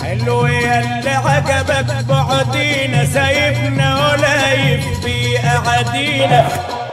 حلو ياللي عجبك بعدينا سايبنا ولا يفي قعدينا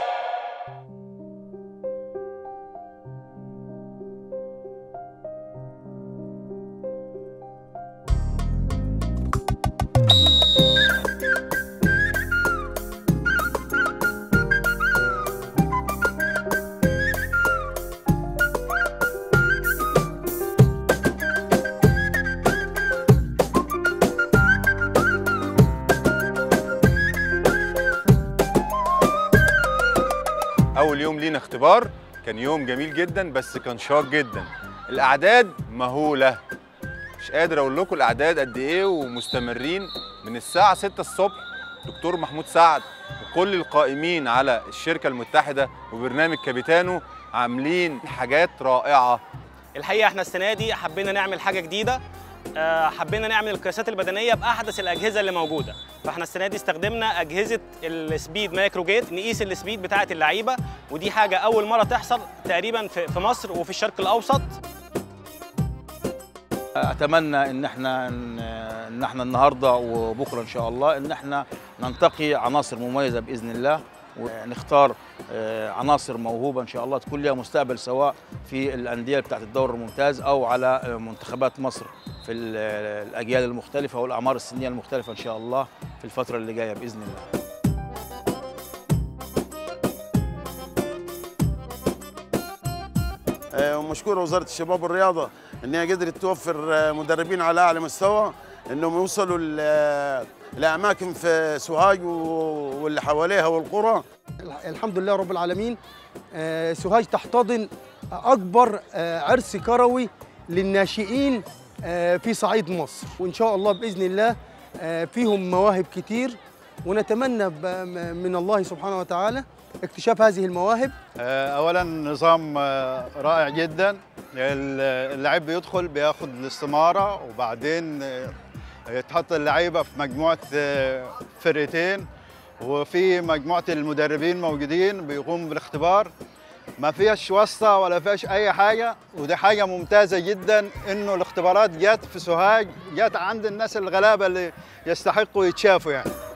اول يوم لينا اختبار كان يوم جميل جدا بس كان شاق جدا الاعداد مهوله مش قادر اقول لكم الاعداد قد ايه ومستمرين من الساعه 6 الصبح دكتور محمود سعد وكل القائمين على الشركه المتحده وبرنامج كابيتانو عاملين حاجات رائعه الحقيقه احنا السنه دي حبينا نعمل حاجه جديده آه، حبينا نعمل القياسات البدنيه باحدث الاجهزه اللي موجوده فاحنا السنه دي استخدمنا اجهزه السبيد مايكرو جيت نقيس السبيد بتاعه اللعيبه ودي حاجه اول مره تحصل تقريبا في في مصر وفي الشرق الاوسط اتمنى ان احنا ان احنا النهارده وبكره ان شاء الله ان احنا ننتقي عناصر مميزه باذن الله ونختار آه، عناصر موهوبه ان شاء الله تكون لها مستقبل سواء في الانديه بتاعت الدوري الممتاز او على آه، منتخبات مصر في ال- الاجيال المختلفه والاعمار السنيه المختلفه ان شاء الله في الفتره اللي جايه باذن الله آه، ومشكور وزاره الشباب والرياضه ان هي قدرت توفر آه، مدربين على اعلى مستوى انهم يوصلوا ل- آه، لاماكن في سوهاج و- واللي حواليها والقرى الحمد لله رب العالمين آه، سوهاج تحتضن اكبر آه، عرس كروي للناشئين آه، في صعيد مصر وان شاء الله باذن الله آه، فيهم مواهب كتير ونتمنى ب- م- من الله سبحانه وتعالى اكتشاف هذه المواهب اولا نظام آه، رائع جدا ال- اللاعب بيدخل بياخد الاستماره وبعدين آه، يتحط اللعيبه في مجموعه آه، فرقتين وفي مجموعه المدربين موجودين بيقوموا بالاختبار ما فيهاش واسطه ولا فيهاش اي حاجه ودي حاجه ممتازه جدا انه الاختبارات جت في سوهاج جت عند الناس الغلابه اللي يستحقوا يتشافوا يعني